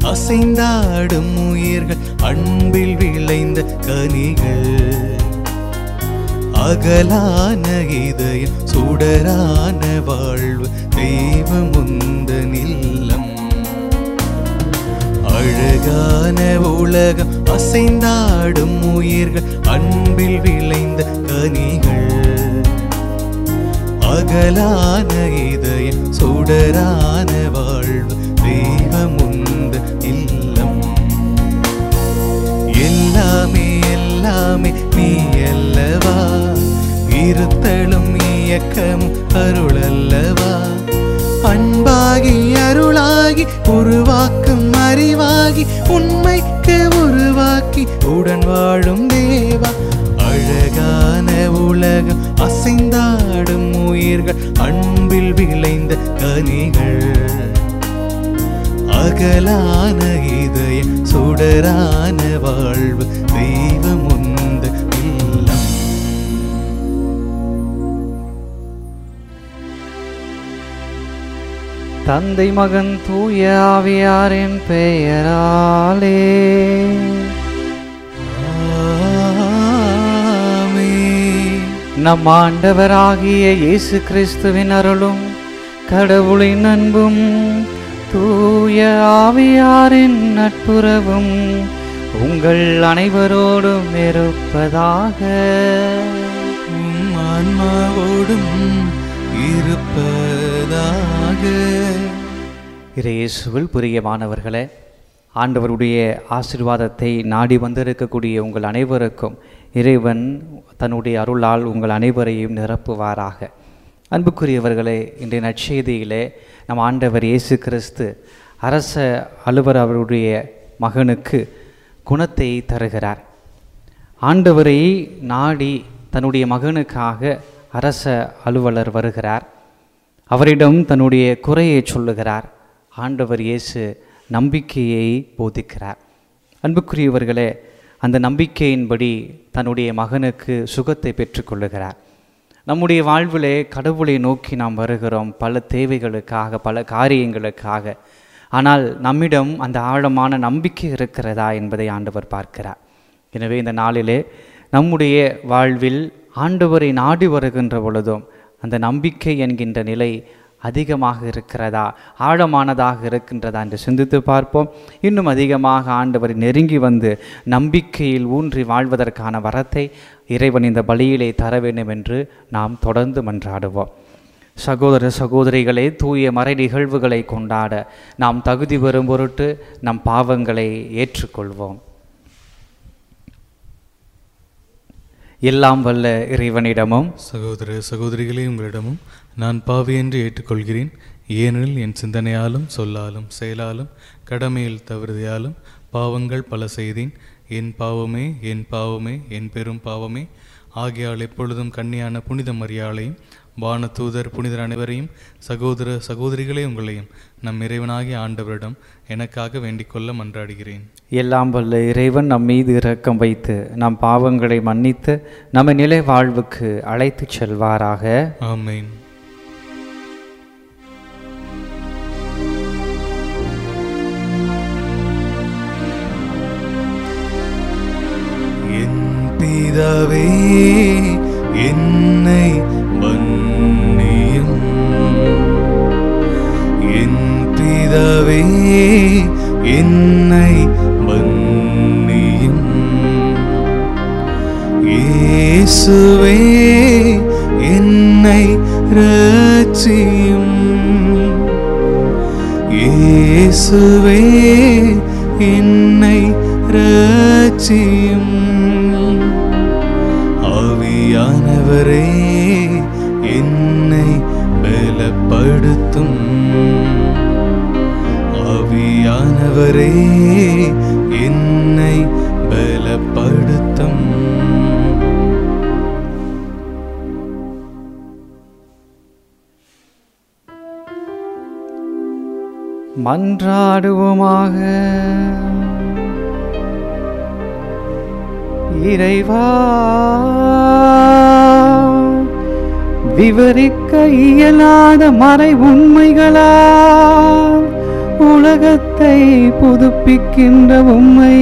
அசைந்தாடும் உயிர்கள் அன்பில் விளைந்த கனிகள் அகலான இதயம் சுடரான வாழ்வு தெய்வமுந்த நில்லம் அழகான உலகம் அசைந்தாடும் உயிர்கள் அன்பில் விளைந்த கனிகள் அகலான இதயம் சுடரான வாழ்வு தெய்வமுந்த இல்லம் எல்லாமே எல்லாமே நீ அல்லவா இருத்தலும் இயக்கமும் அருள் அல்லவா அன்பாகி அருளாகி உருவாக்கும் அறிவாகி உண்மைக்கு உருவாக்கி உடன் வாழும் தேவா அழகான உலகம் அசைந்தாடும் உயிர்கள் அன்பில் விளைந்த கனிகள் அகலான இதயம் சுடரான வாழ்வு தெய்வம் உந்த இல்லம் தந்தை மகன் தூய ஆவியாரின் பெயராலே ஆமென். நம் ஆண்டவராகிய இயேசு கிறிஸ்துவின் அருளும் கடவுளின் அன்பும் தூய ஆவியாரின் நட்புறவும் உங்கள் அனைவரோடும் இருப்பதாக உம் ஆன்மாவோடும் இருப்பதாக இயேசுவில் பிரியமானவர்களே ஆண்டவருடைய ஆசீர்வாதத்தை நாடி வந்திருக்கக்கூடிய உங்கள் அனைவருக்கும் இறைவன் தன்னுடைய அருளால் உங்கள் அனைவரையும் நிரப்புவாராக அன்புக்குரியவர்களே இன்றைய நற்செய்தியிலே நம் ஆண்டவர் இயேசு கிறிஸ்து அரச அலுவலர் அவருடைய மகனுக்கு குணத்தை தருகிறார் ஆண்டவரை நாடி தன்னுடைய மகனுக்காக அரச அலுவலர் வருகிறார் அவரிடம் தன்னுடைய குறையை சொல்லுகிறார் ஆண்டவர் இயேசு நம்பிக்கையை போதிக்கிறார் அன்புக்குரியவர்களே அந்த நம்பிக்கையின்படி தன்னுடைய மகனுக்கு சுகத்தை பெற்றுக்கொள்ளுகிறார் நம்முடைய வாழ்விலே கடவுளை நோக்கி நாம் வருகிறோம் பல தேவைகளுக்காக பல காரியங்களுக்காக ஆனால் நம்மிடம் அந்த ஆழமான நம்பிக்கை இருக்கிறதா என்பதை ஆண்டவர் பார்க்கிறார் எனவே இந்த நாளிலே நம்முடைய வாழ்வில் ஆண்டவரை நாடி வருகின்ற பொழுதும் அந்த நம்பிக்கை என்கின்ற நிலை அதிகமாக இருக்கிறதா ஆழமானதாக இருக்கின்றதா என்று சிந்தித்து பார்ப்போம் இன்னும் அதிகமாக ஆண்டவரை நெருங்கி வந்து நம்பிக்கையில் ஊன்றி வாழ்வதற்கான வரத்தை இறைவன் இந்த பலியிலே தர வேண்டும் என்று நாம் தொடர்ந்து மன்றாடுவோம் சகோதர சகோதரிகளே தூய மறை நிகழ்வுகளை கொண்டாட நாம் தகுதி பெறும் பொருட்டு நம் பாவங்களை ஏற்றுக்கொள்வோம் எல்லாம் வல்ல இறைவனிடமும் சகோதர சகோதரிகளே உங்களிடமும் நான் பாவி என்று ஏற்றுக்கொள்கிறேன் ஏனெனில் என் சிந்தனையாலும் சொல்லாலும் செயலாலும் கடமையில் தவறுதையாலும் பாவங்கள் பல செய்தேன் என் பாவமே என் பாவமே என் பெரும் பாவமே ஆகியால் எப்பொழுதும் கன்னியான புனித மரியாளையும் வான தூதர் புனிதர் அனைவரையும் சகோதர சகோதரிகளே உங்களையும் நம் இறைவனாகிய ஆண்டவரிடம் எனக்காக வேண்டிக்கொள்ள மன்றாடுகிறேன் எல்லாம் வல்ல இறைவன் நம் மீது இரக்கம் வைத்து நம் பாவங்களை மன்னித்து நம்மை நிலை வாழ்வுக்கு அழைத்துச் செல்வாராக ஆமென் என் பிதாவே என்னை மன்னியும் என் பிதாவே என்னை மன்னியும் இயேசுவே என்னை ரட்சியும் இயேசுவே என்னை ரட்சியும் ஆவியானவரே என்னை பலப்படுத்தும் ஆவியானவரே என்னை பலப்படுத்தும் மன்றாடுவோமாக இறைவா விவரிக்க இயலாத மறை உண்மைகளால் உலகத்தை புதுப்பிக்கின்ற உம்மை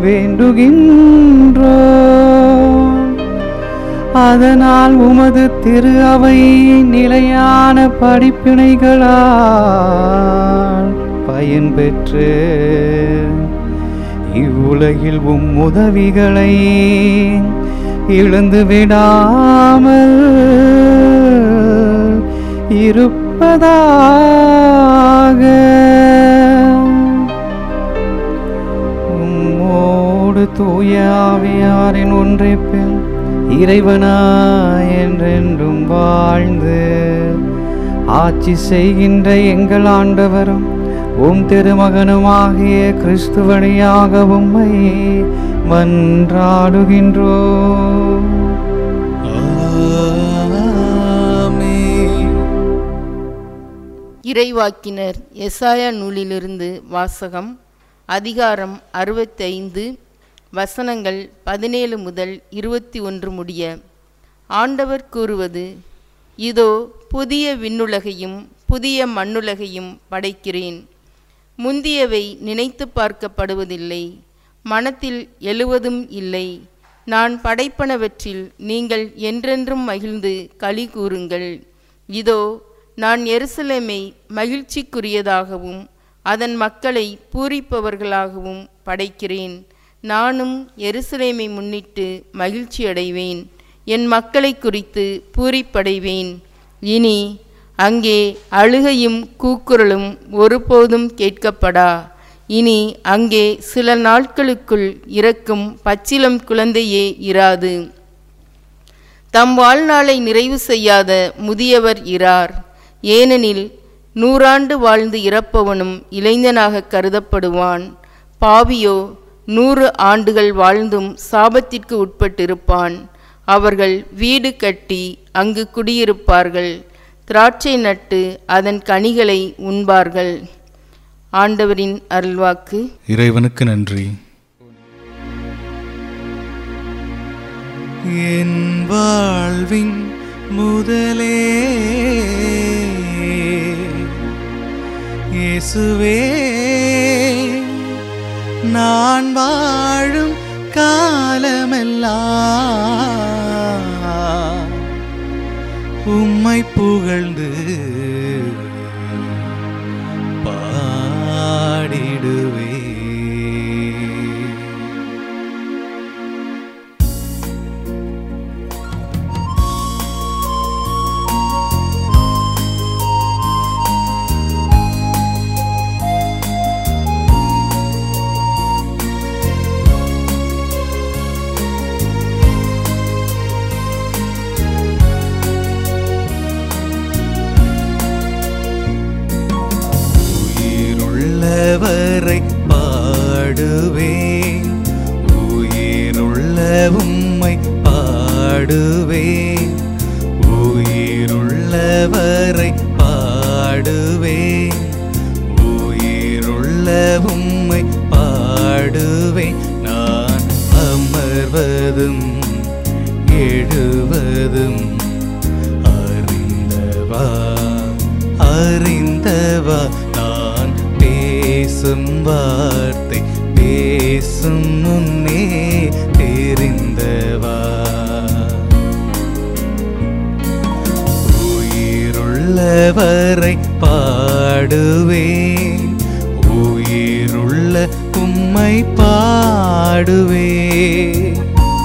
வேண்டுகின்றோம் அதனால் உமது திரு அவை நிலையான படிப்பினைகளால் பயன்பெற்று இவ்வுலகில் உம் உதவிகளை இழந்து விடாமல் இருப்பதாக உம்மோடு தூய ஆவியாரின் ஒன்றைப்பில் இறைவனாய் என்றென்றும் வாழ்ந்து ஆட்சி செய்கின்ற எங்கள் ஆண்டவரும் உம் திருமகனுமாகிய கிறிஸ்து வழியாக உம்மை மன்றாடுகின்றோம் ஆமென். இறைவாக்கினர் எசாயா நூலிலிருந்து வாசகம் அதிகாரம் அறுபத்தைந்து வசனங்கள் பதினேழு முதல் இருபத்தி ஒன்று முடிய ஆண்டவர் கூறுவது இதோ புதிய விண்ணுலகையும் புதிய மண்ணுலகையும் படைக்கிறேன் முந்தியவை நினைத்து பார்க்கப்படுவதில்லை மனத்தில் எழுவதும் இல்லை நான் படைப்பனவற்றில் நீங்கள் என்றென்றும் மகிழ்ந்து களி கூறுங்கள் இதோ நான் எருசலேமை மகிழ்ச்சிக்குரியதாகவும் அதன் மக்களை பூரிப்பவர்களாகவும் படைக்கிறேன் நானும் எருசலேமை முன்னிட்டு மகிழ்ச்சியடைவேன் என் மக்களை குறித்து பூரிப்படைவேன் இனி அங்கே அழுகையும் கூக்குரலும் ஒருபோதும் கேட்கப்படா இனி அங்கே சில நாட்களுக்குள் இறக்கும் பச்சிலம் குழந்தையே இராது தம் வாழ்நாளை நிறைவு செய்யாத முதியவர் இரார் ஏனெனில் நூறாண்டு வாழ்ந்து இறப்பவனும் இளைஞனாக கருதப்படுவான் பாவியோ நூறு ஆண்டுகள் வாழ்ந்தும் சாபத்திற்கு உட்பட்டிருப்பான் அவர்கள் வீடு கட்டி அங்கு குடியிருப்பார்கள் திராட்சை நட்டு அதன் கனிகளை உண்பார்கள் ஆண்டவரின் அருள்வாக்கு இறைவனுக்கு நன்றி என் வாழ்வின் முதலே இயேசுவே நான் வாழும் காலமெல்லாம் உம்மை புகழ்ந்து பாடிடுவே உயிருள்ளவரை பாடுவேன் உயிருள்ள உம்மை பாடுவேன் உயிருள்ளவரை பாடுவேன் உயிருள்ள உம்மை பாடுவேன் நான் அமர்வதும் எழுவதும் அறிந்தவா அறிந்தவா நான் பேசும் வார்த்தை பேசும் முன்னே தெரிந்தவா உயிருள்ளவரை பாடுவேன் உயிருள்ள உம்மை பாடுவேன்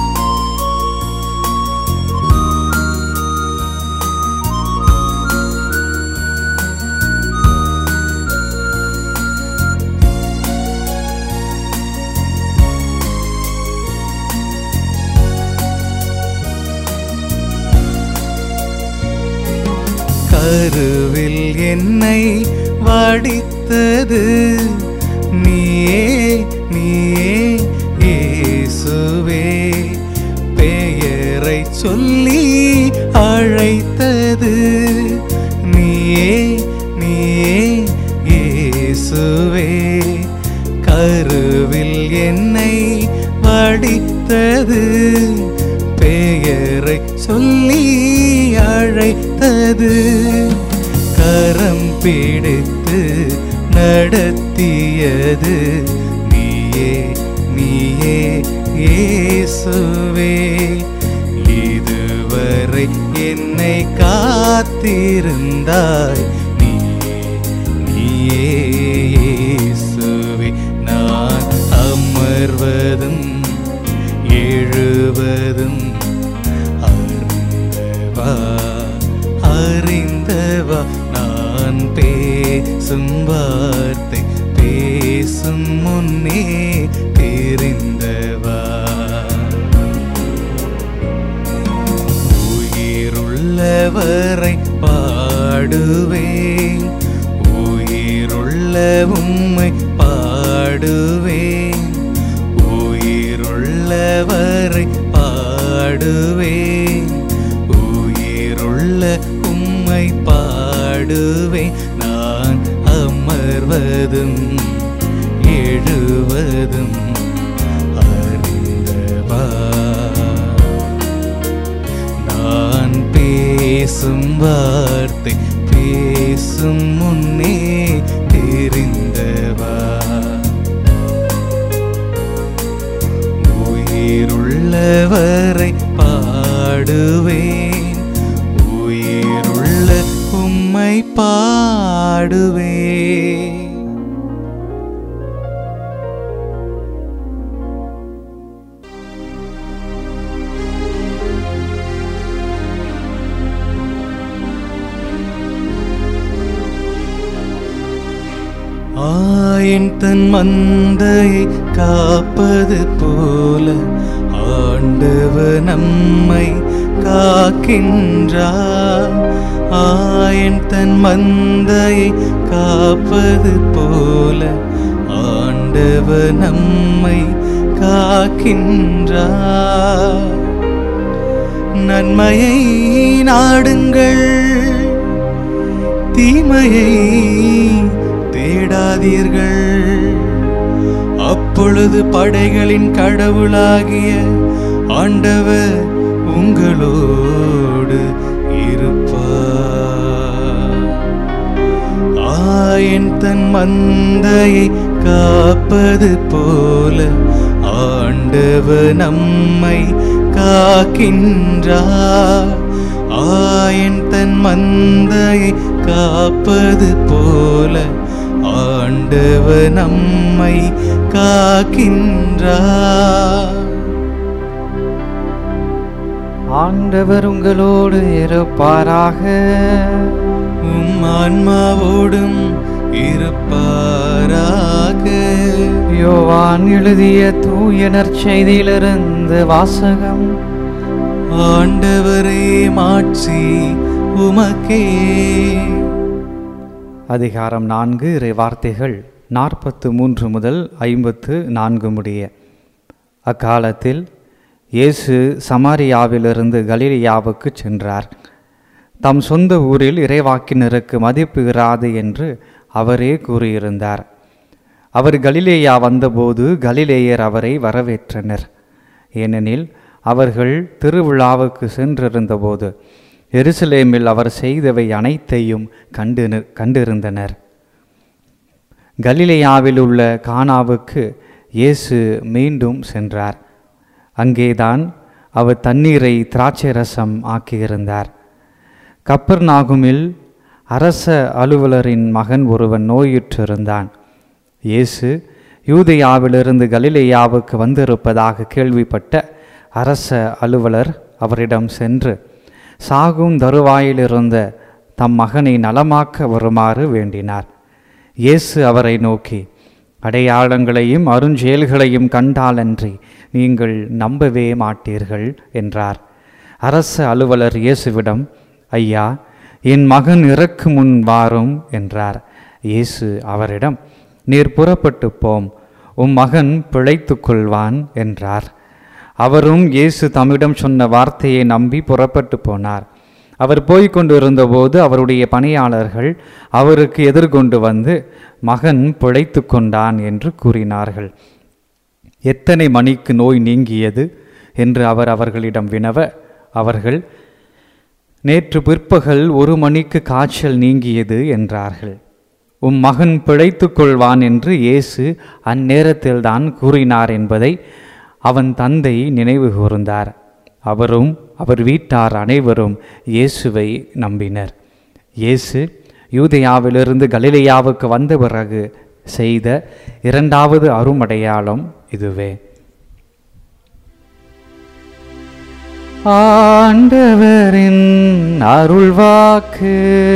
கருவில் என்னை வடித்தது நீயே நீயே இயேசுவே பெயரை சொல்லி அழைத்தது நீயே நீயே இயேசுவே கருவில் என்னை வடித்தது பெயரை சொல்லி அழைத்தது கரம் பிடித்து நட நடத்தியது நீயே நீயே இயேசுவே இதுவரை என்னை காத்திருந்தாய் நீயே நீயே இயேசுவே நான் அமர்வதும் எழுவதும் அறிந்தவா அறிந்தவா நான் பேசும் வார்த்தை பேசும் முன்னே தெரிந்தவா உயிருள்ளவரை பாடுவேன் உயிருள்ள உம்மை பாடுவேன் உயிருள்ளவரை பாடுவேன் உயிருள்ள உம்மை பாடுவேன் நான் அமர்வதும் எழுவதும் அறிந்தவா நான் பேசும் வார்த்தை பேசும் முன்னே தெரிந்தவா உயிருள்ளவரை பாடுவேன் உயிருள்ள உம்மை பாடுவேன் ஆயன் தன் மந்தையை காப்பது போல ஆண்டவர் நம்மை காக்கின்றார் ஆயன் தன் மந்தையை காப்பது போல ஆண்டவர் நம்மை காக்கின்றார் நன்மையை நாடுங்கள் தீமையை தேடாதீர்கள் அப்பொழுது படைகளின் கடவுளாகிய ஆண்டவர் உங்களோடு இருப்பார் ஆயன் தன் மந்தையை காப்பது போல ஆண்டவர் நம்மை காக்கின்றார் ஆயன் தன் மந்தையை காப்பது போல ஆண்டவர் நம்மை காக்கின்றார் ஆண்டவர் உங்களோடு இருப்பாராக உம் ஆன்மாவோடும் இருப்பாராக யோவான் எழுதிய தூய நற்செய்தியிலிருந்து வாசகம் ஆண்டவரே மாட்சி உமக்கே அதிகாரம் நான்கு இறை வார்த்தைகள் நாற்பத்து மூன்று முதல் ஐம்பத்து நான்கு முடிய அக்காலத்தில் இயேசு சமாரியாவிலிருந்து கலிலியாவுக்கு சென்றார் தம் சொந்த ஊரில் இறைவாக்கினருக்கு மதிப்பு இராது என்று அவரே கூறியிருந்தார் அவர் கலிலேயா வந்தபோது கலிலேயர் அவரை வரவேற்றனர் ஏனெனில் அவர்கள் திருவிழாவுக்கு சென்றிருந்தபோது எருசலேமில் அவர் செய்தவை அனைத்தையும் கண்டு கண்டிருந்தனர் கலிலேயாவில் உள்ள கானாவுக்கு இயேசு மீண்டும் சென்றார் அங்கேதான் அவர் தண்ணீரை திராட்சை ரசம் ஆக்கியிருந்தார் கப்பர்நாகுமில் அரச அலுவலரின் மகன் ஒருவன் நோயுற்றிருந்தான் இயேசு யூதேயாவிலிருந்து கலிலேயாவுக்கு வந்திருப்பதாக கேள்விப்பட்ட அரச அலுவலர் அவரிடம் சென்று சாகும் தருவாயிலிருந்த தம் மகனை நலமாக்க வருமாறு வேண்டினார் இயேசு அவரை நோக்கி அடையாளங்களையும் அருஞ்செயல்களையும் கண்டாலன்றி நீங்கள் நம்பவே மாட்டீர்கள் என்றார் அரச அலுவலர் இயேசுவிடம் ஐயா என் மகன் இறக்கு முன் வாரும் என்றார் இயேசு அவரிடம் நீர் புறப்பட்டு போம் உம் மகன் பிழைத்துக் கொள்வான் என்றார் அவரும் இயேசு தம்மிடம் சொன்ன வார்த்தையை நம்பி புறப்பட்டு போனார் அவர் போய்க் கொண்டிருந்தபோது அவருடைய பணியாளர்கள் அவருக்கு எதிர்கொண்டு வந்து மகன் பிழைத்து கொண்டான் என்று கூறினார்கள் எத்தனை மணிக்கு நோய் நீங்கியது என்று அவர் அவர்களிடம் வினவ அவர்கள் நேற்று பிற்பகல் ஒரு மணிக்கு காய்ச்சல் நீங்கியது என்றார்கள் உம் மகன் பிழைத்துக் கொள்வான் என்று இயேசு அந்நேரத்தில்தான் கூறினார் என்பதை அவன் தந்தை நினைவு கூர்ந்தார் அவரும் அவர் வீட்டார் அனைவரும் இயேசுவை நம்பினர் இயேசு யூதேயாவிலிருந்து கலிலேயாவுக்கு வந்த பிறகு செய்த இரண்டாவது அருமடையாளம் இதுவே ஆண்டவரின் அருள்வாக்கு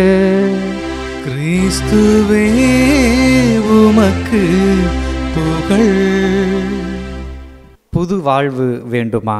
கிறிஸ்துவே உமக்கு புகழ் புது வாழ்வு வேண்டுமா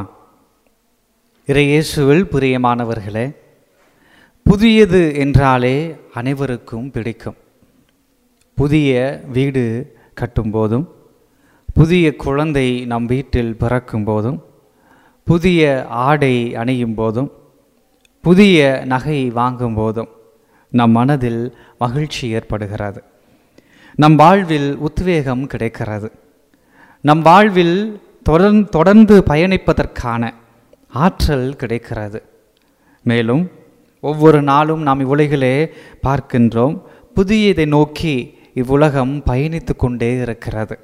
இறையேசுவில் பிரியமானவர்களே புதியது என்றாலே அனைவருக்கும் பிடிக்கும் புதிய வீடு கட்டும்போதும் புதிய குழந்தை நம் வீட்டில் பிறக்கும் போதும் புதிய ஆடை அணியும் போதும் புதிய நகை வாங்கும் போதும் நம் மனதில் மகிழ்ச்சி ஏற்படுகிறது நம் வாழ்வில் உத்வேகம் கிடைக்கிறது நம் வாழ்வில் தொடர்ந்து தொடர்ந்து பயணிப்பதற்கான ஆற்றல் கிடைக்கிறது மேலும் ஒவ்வொரு நாளும் நாம் இவ்வுலகிலே பார்க்கின்றோம் புதியதை நோக்கி இவ்வுலகம் பயணித்து கொண்டே இருக்கிறது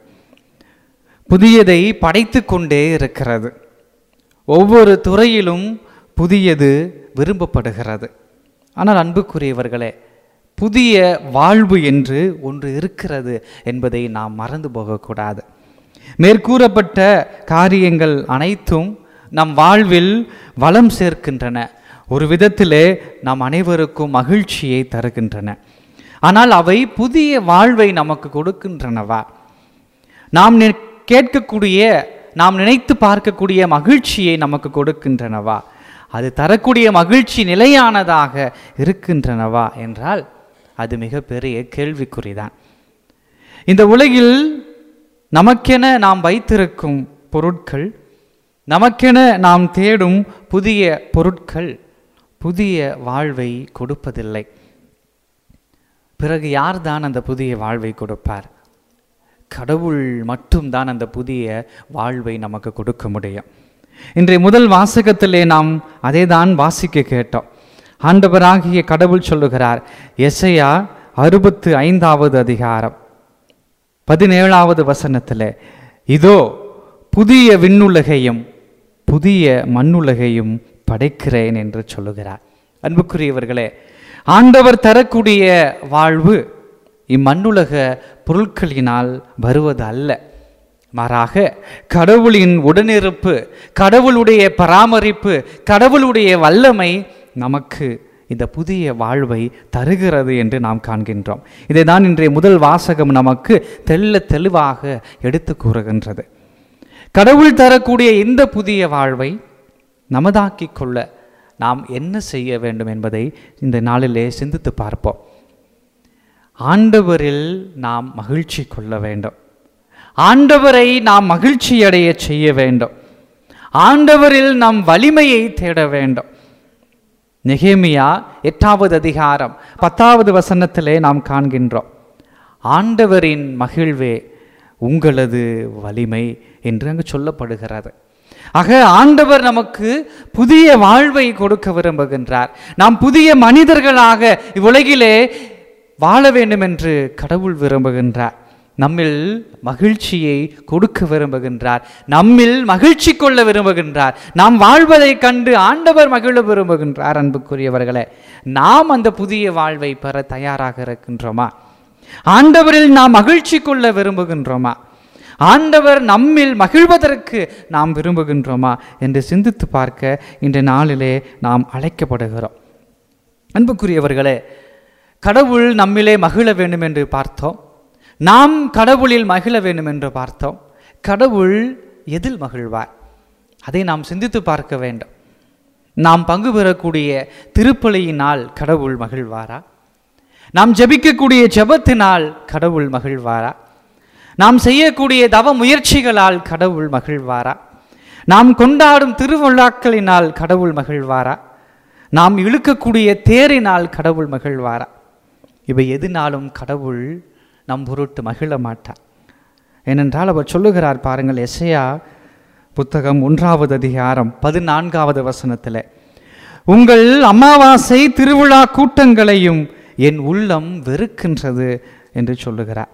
புதியதை படைத்து கொண்டே இருக்கிறது ஒவ்வொரு துறையிலும் புதியது விரும்பப்படுகிறது ஆனால் அன்புக்குரியவர்களே புதிய வாழ்வு என்று ஒன்று இருக்கிறது என்பதை நாம் மறந்து போகக்கூடாது மேற்கூறப்பட்ட காரியங்கள் அனைத்தும் நம் வாழ்வில் வளம் சேர்க்கின்றன ஒரு விதத்திலே நாம் அனைவருக்கும் மகிழ்ச்சியை தருகின்றன ஆனால் அவை புதிய வாழ்வை நமக்கு கொடுக்கின்றனவா நாம் நி- கேட்கக்கூடிய நாம் நினைத்து பார்க்கக்கூடிய மகிழ்ச்சியை நமக்கு கொடுக்கின்றனவா அது தரக்கூடிய மகிழ்ச்சி நிலையானதாக இருக்கின்றனவா என்றால் அது மிகப்பெரிய கேள்விக்குறிதான் இந்த உலகில் நமக்கென நாம் வைத்திருக்கும் பொருட்கள் நமக்கென நாம் தேடும் புதிய பொருட்கள் புதிய வாழ்வை கொடுப்பதில்லை பிறகு யார்தான் அந்த புதிய வாழ்வை கொடுப்பார் கடவுள் மட்டும்தான் அந்த புதிய வாழ்வை நமக்கு கொடுக்க முடியும் இன்றைய முதல் வாசகத்திலே நாம் அதே தான் வாசிக்க கேட்டோம் ஆண்டவராகிய கடவுள் சொல்லுகிறார் எசையா அறுபத்து ஐந்தாவது அதிகாரம் பதினேழாவது வசனத்தில் இதோ புதிய விண்ணுலகையும் புதிய மண்ணுலகையும் படைக்கிறேன் என்று சொல்லுகிறார் அன்புக்குரியவர்களே ஆண்டவர் தரக்கூடிய வாழ்வு இம்மண்ணுலக பொருட்களினால் வருவது அல்ல மாறாக கடவுளின் உடனிருப்பு கடவுளுடைய பராமரிப்பு கடவுளுடைய வல்லமை நமக்கு இந்த புதிய வாழ்வை தருகிறது என்று நாம் காண்கின்றோம் இதை தான் இன்றைய முதல் வாசகம் நமக்கு தெள்ள தெளிவாக எடுத்து கூறுகின்றது கடவுள் தரக்கூடிய இந்த புதிய வாழ்வை நமதாக்கிக் கொள்ள நாம் என்ன செய்ய வேண்டும் என்பதை இந்த நாளிலே சிந்தித்து பார்ப்போம் ஆண்டவரில் நாம் மகிழ்ச்சி கொள்ள வேண்டும் ஆண்டவரை நாம் மகிழ்ச்சியடைய செய்ய வேண்டும் ஆண்டவரில் நாம் வலிமையை தேட வேண்டும் நெகேமியா எட்டாவது அதிகாரம் பத்தாவது வசனத்திலே நாம் காண்கின்றோம் ஆண்டவரின் மகிழ்வே உங்களது வலிமை என்று அங்கு சொல்லப்படுகிறது ஆக ஆண்டவர் நமக்கு புதிய வாழ்வை கொடுக்க விரும்புகின்றார் நாம் புதிய மனிதர்களாக இவ்வுலகிலே வாழ வேண்டும் என்று கடவுள் விரும்புகின்றார் நம்மில் மகிழ்ச்சியை கொடுக்க விரும்புகின்றார் நம்மில் மகிழ்ச்சி கொள்ள விரும்புகின்றார் நாம் வாழ்வதைக் கண்டு ஆண்டவர் மகிழ விரும்புகின்றார் அன்புக்குரியவர்களே நாம் அந்த புதிய வாழ்வை பெற தயாராக இருக்கின்றோமா ஆண்டவரில் நாம் மகிழ்ச்சி கொள்ள விரும்புகின்றோமா ஆண்டவர் நம்மில் மகிழ்வதற்கு நாம் விரும்புகின்றோமா என்று சிந்தித்து பார்க்க இன்றைய நாளிலே நாம் அழைக்கப்படுகிறோம் அன்புக்குரியவர்களே கடவுள் நம்மிலே மகிழ வேண்டும் என்று பார்த்தோம் நாம் கடவுளில் மகிழ வேண்டும் என்று பார்த்தோம் கடவுள் எதில் மகிழ்வார் அதை நாம் சிந்தித்து பார்க்க வேண்டும் நாம் பங்கு பெறக்கூடிய திருப்பலியினால் கடவுள் மகிழ்வாரா நாம் ஜெபிக்கக்கூடிய ஜெபத்தினால் கடவுள் மகிழ்வாரா நாம் செய்யக்கூடிய தவ முயற்சிகளால் கடவுள் மகிழ்வாரா நாம் கொண்டாடும் திருவிழாக்களினால் கடவுள் மகிழ்வாரா நாம் இழுக்கக்கூடிய தேரினால் கடவுள் மகிழ்வாரா இவை எதுனாலும் கடவுள் நம் பொருட்டு மகிழ மாட்டார் ஏனென்றால் அவர் சொல்லுகிறார் பாருங்கள் எஸ்ஐயா புத்தகம் ஒன்றாவது அதிகாரம் பதினான்காவது வசனத்தில் உங்கள் அமாவாசை திருவிழா கூட்டங்களையும் என் உள்ளம் வெறுக்கின்றது என்று சொல்லுகிறார்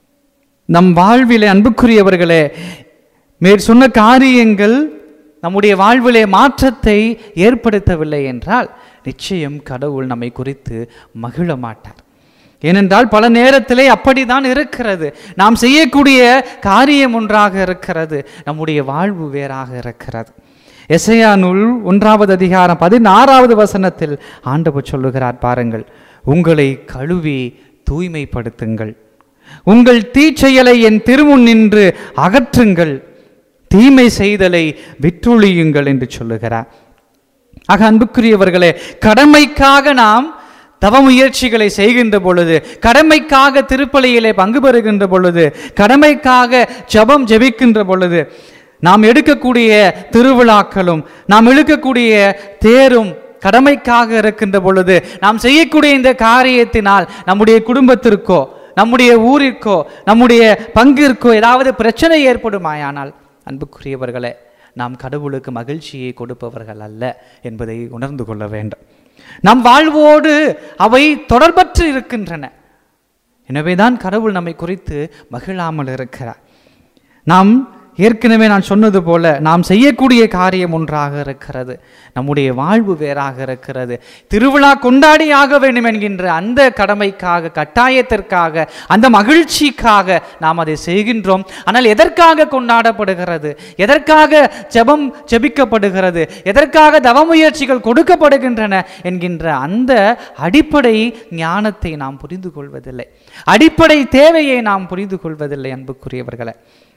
நம் வாழ்விலே அன்புக்குரியவர்களே மேற் சொன்ன காரியங்கள் நம்முடைய வாழ்விலே மாற்றத்தை ஏற்படுத்தவில்லை என்றால் நிச்சயம் கடவுள் நம்மை குறித்து மகிழ மாட்டார் ஏனென்றால் பல நேரத்திலே அப்படிதான் இருக்கிறது நாம் செய்யக்கூடிய காரியம் ஒன்றாக இருக்கிறது நம்முடைய வாழ்வு வேறாக இருக்கிறது எசையா நூல் ஒன்றாவது அதிகாரம் பதினாறாவது வசனத்தில் ஆண்டவர் சொல்லுகிறார் பாருங்கள் உங்களை கழுவி தூய்மைப்படுத்துங்கள் உங்கள் தீச்செயலை என் திருமுன் நின்று அகற்றுங்கள் தீமை செய்தலை விற்றொழியுங்கள் என்று சொல்லுகிறார் ஆக அன்புக்குரியவர்களே கடமைக்காக நாம் தவ முயற்சிகளை செய்கின்ற பொழுது கடமைக்காக திருப்பலியிலே பங்கு பெறுகின்ற பொழுது கடமைக்காக ஜெபம் ஜெபிக்கின்ற பொழுது நாம் எடுக்கக்கூடிய திருவிழாக்களும் நாம் இழுக்கக்கூடிய தேரும் கடமைக்காக இருக்கின்ற பொழுது நாம் செய்யக்கூடிய இந்த காரியத்தினால் நம்முடைய குடும்பத்திற்கோ நம்முடைய ஊரிற்கோ நம்முடைய பங்கிற்கோ ஏதாவது பிரச்சனை ஏற்படுமாயானால் அன்புக்குரியவர்களே நாம் கடவுளுக்கு மகிழ்ச்சியை கொடுப்பவர்கள் அல்ல என்பதை உணர்ந்து கொள்ள வேண்டும் நம் வாழ்வோடு அவை தொடர்பற்று இருக்கின்றன எனவேதான் கடவுள் நம்மை குறித்து மகிழாமல் இருக்கிறார் நாம் ஏற்கனவே நான் சொன்னது போல நாம் செய்யக்கூடிய காரியம் ஒன்றாக இருக்கிறது நம்முடைய வாழ்வு வேறாக இருக்கிறது திருவிழா கொண்டாடி ஆக வேண்டும் என்கின்ற அந்த கடமைக்காக கட்டாயத்திற்காக அந்த மகிழ்ச்சிக்காக நாம் அதை செய்கின்றோம் ஆனால் எதற்காக கொண்டாடப்படுகிறது எதற்காக ஜெபம் ஜெபிக்கப்படுகிறது எதற்காக தவ முயற்சிகள் கொடுக்கப்படுகின்றன என்கின்ற அந்த அடிப்படை ஞானத்தை நாம் புரிந்து கொள்வதில்லை அடிப்படை தேவையை நாம் புரிந்து கொள்வதில்லை அன்புக்குரியவர்களை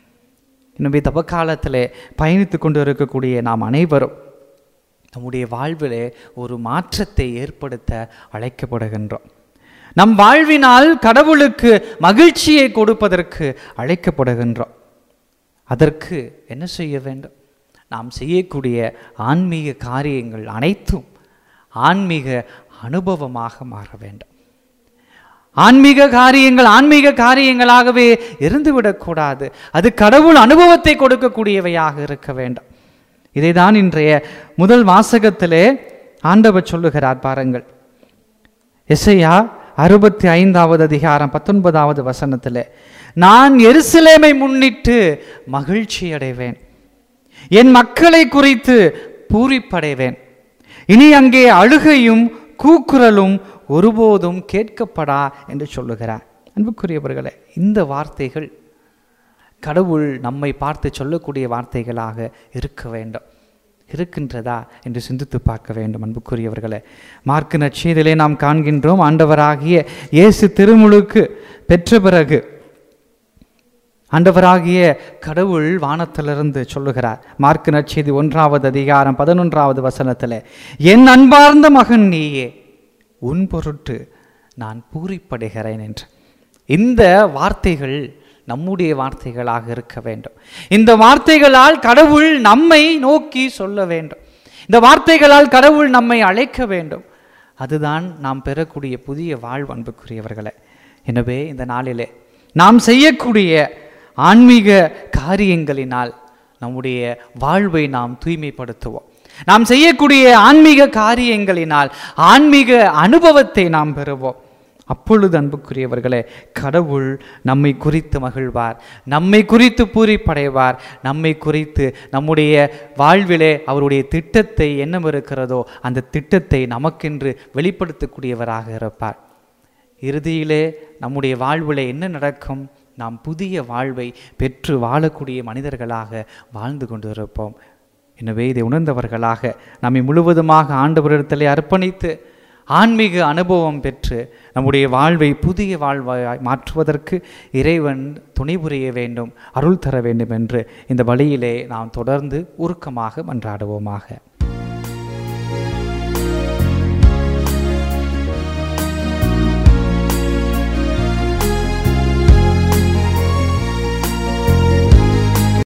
எனவே தபக்காலத்திலே பயணித்து கொண்டு இருக்கக்கூடிய நாம் அனைவரும் நம்முடைய வாழ்விலே ஒரு மாற்றத்தை ஏற்படுத்த அழைக்கப்படுகின்றோம் நம் வாழ்வினால் கடவுளுக்கு மகிழ்ச்சியை கொடுப்பதற்கு அழைக்கப்படுகின்றோம் அதற்கு என்ன செய்ய வேண்டும் நாம் செய்யக்கூடிய ஆன்மீக காரியங்கள் அனைத்தும் ஆன்மீக அனுபவமாக மாற வேண்டும் ஆன்மீக காரியங்கள் ஆன்மீக காரியங்களாகவே இருந்துவிடக்கூடாது அது கடவுள் அனுபவத்தை கொடுக்கக்கூடியவையாக இருக்க வேண்டும் இதைதான் இன்றைய முதல் வாசகத்திலே ஆண்டவர் சொல்லுகிறார் பாருங்கள் எஸ்ஐயா அறுபத்தி ஐந்தாவது அதிகாரம் பத்தொன்பதாவது வசனத்திலே நான் எருசலேமை முன்னிட்டு மகிழ்ச்சி அடைவேன் என் மக்களை குறித்து பூரிப்படைவேன் இனி அங்கே அழுகையும் கூக்குரலும் ஒருபோதும் கேட்கப்படா என்று சொல்லுகிறார் அன்புக்குரியவர்களே இந்த வார்த்தைகள் கடவுள் நம்மை பார்த்து சொல்லக்கூடிய வார்த்தைகளாக இருக்க வேண்டும் இருக்கின்றதா என்று சிந்தித்து பார்க்க வேண்டும் அன்புக்குரியவர்களே மார்க்கு நச்சீதிலே நாம் காண்கின்றோம் ஆண்டவராகிய இயேசு திருமுழுக்கு பெற்ற பிறகு ஆண்டவராகிய கடவுள் வானத்திலிருந்து சொல்லுகிறார் மார்க்கு நற்செய்தி ஒன்றாவது அதிகாரம் பதினொன்றாவது வசனத்தில் என் அன்பார்ந்த மகன் நீயே உன் பொருட்டு நான் பூரிப்படைகிறேன் என்று இந்த வார்த்தைகள் நம்முடைய வார்த்தைகளாக இருக்க வேண்டும் இந்த வார்த்தைகளால் கடவுள் நம்மை நோக்கி சொல்ல வேண்டும் இந்த வார்த்தைகளால் கடவுள் நம்மை அழைக்க வேண்டும் அதுதான் நாம் பெறக்கூடிய புதிய வாழ்வு அன்புக்குரியவர்களே எனவே இந்த நாளிலே நாம் செய்யக்கூடிய ஆன்மீக காரியங்களினால் நம்முடைய வாழ்வை நாம் தூய்மைப்படுத்துவோம் நாம் செய்யக்கூடிய ஆன்மீக காரியங்களினால் ஆன்மீக அனுபவத்தை நாம் பெறுவோம் அப்பொழுது அன்புக்குரியவர்களே கடவுள் நம்மை குறித்து மகிழ்வார் நம்மை குறித்து பூரிப்படைவார் நம்மை குறித்து நம்முடைய வாழ்விலே அவருடைய திட்டத்தை என்னம் இருக்கிறதோ அந்த திட்டத்தை நமக்கென்று வெளிப்படுத்தக்கூடியவராக இருப்பார் இறுதியிலே நம்முடைய வாழ்விலே என்ன நடக்கும் நாம் புதிய வாழ்வை பெற்று வாழக்கூடிய மனிதர்களாக வாழ்ந்து கொண்டு இருப்போம் எனவே இதை உணர்ந்தவர்களாக நம்மை முழுவதுமாக ஆண்டவரிடத்திலே அர்ப்பணித்து ஆன்மீக அனுபவம் பெற்று நம்முடைய வாழ்வை புதிய வாழ்வாய் மாற்றுவதற்கு இறைவன் துணை புரிய வேண்டும் அருள் தர வேண்டும் என்று இந்த வழியிலே நாம் தொடர்ந்து உருக்கமாக மன்றாடுவோமாக